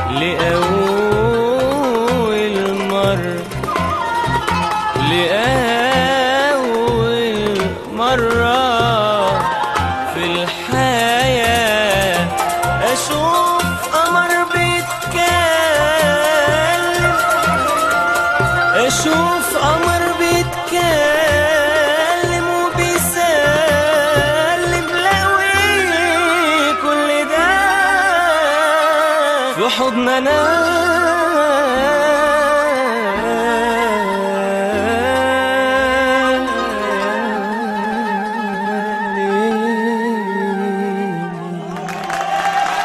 لأول مرة لأول مرة في الحياة أشوف قمر بيتكلم أشوف قمر بيتكلم وبيسلم لوي كل ده في حضن أنا